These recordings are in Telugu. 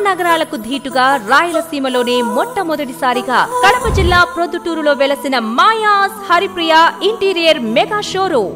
మహానగరాలకు ధీటుగా రాయలసీమలోనే మొట్టమొదటిసారిగా కడప జిల్లా ప్రొద్దుటూరులో వెలసిన Mayas Haripriya interior mega showroom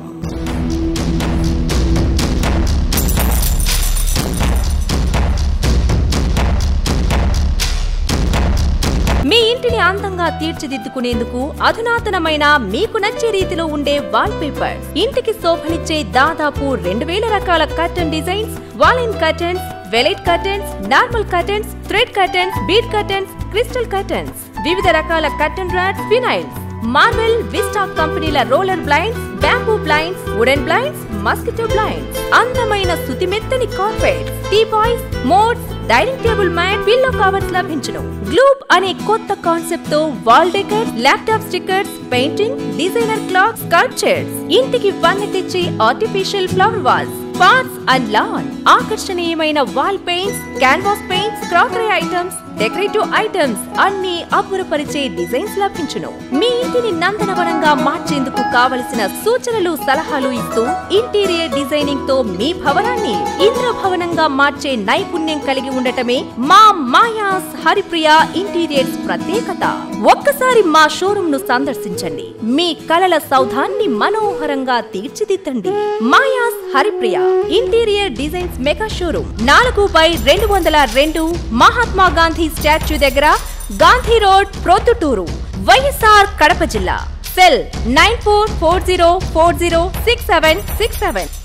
మీ ఇంటిని అందంగా తీర్చిదిద్దుకునేందుకు అధునాతనమైన మీకు నచ్చే రీతిలో ఉండే వాల్ పేపర్స్ ఇంటికి శోభనిచ్చే దాదాపు రెండు వేల రకాల కర్టన్ డిజైన్స్ వాలిన్ కర్టన్స్ వెలైట్ curtains normal curtains thread curtains bead curtains crystal curtains వివిధ రకాల curtain rods finials Marvel Vista కంపెనీల roller blinds bamboo blinds wooden blinds mosquito blinds అందమైన సుతిమెత్తని కార్పెట్స్ టీపాయ్స్ మోడ్స్ dining table mat pillow covers లభించును గ్లూబ్ అనే కొత్త కాన్సెప్ట్ తో wall decors laptop stickers painting designer cloth sculptures ఇంటికి వన్నె తెచ్చే artificial flower walls parts and lawn ఆకర్షణీయమైన wall paints canvas paints crockery items decorative items అన్ని అబ్బురపరిచే డిజైన్స్ లభించును మీ ఇంటిని నందనవనంగా మార్చేందుకు కావలసిన సూచనలు సలహాలు ఇస్తూ ఇంటీరియర్ డిజైనింగ్ తో మీ భవనాన్ని ఇంద్రభవనంగా మార్చే నైపుణ్యం కలిగి ఉండటమే మా మాయాస్ హరిప్రియ ఇంటీరియర్స్ ప్రత్యేకత ఒక్కసారి మా షోరూమ్ ను సందర్శించండి మీ కలల సౌధాన్ని మనోహరంగా తీర్చిదిద్దండి Mayas Haripriya interior designs mega showroom నాలుగు బై రెండు వందల రెండు మహాత్మా గాంధీ స్టాచ్యూ దగ్గర గాంధీ రోడ్ ప్రొద్దుటూరు వైఎస్ఆర్ కడప జిల్లా cell nine four four zero four zero six seven six seven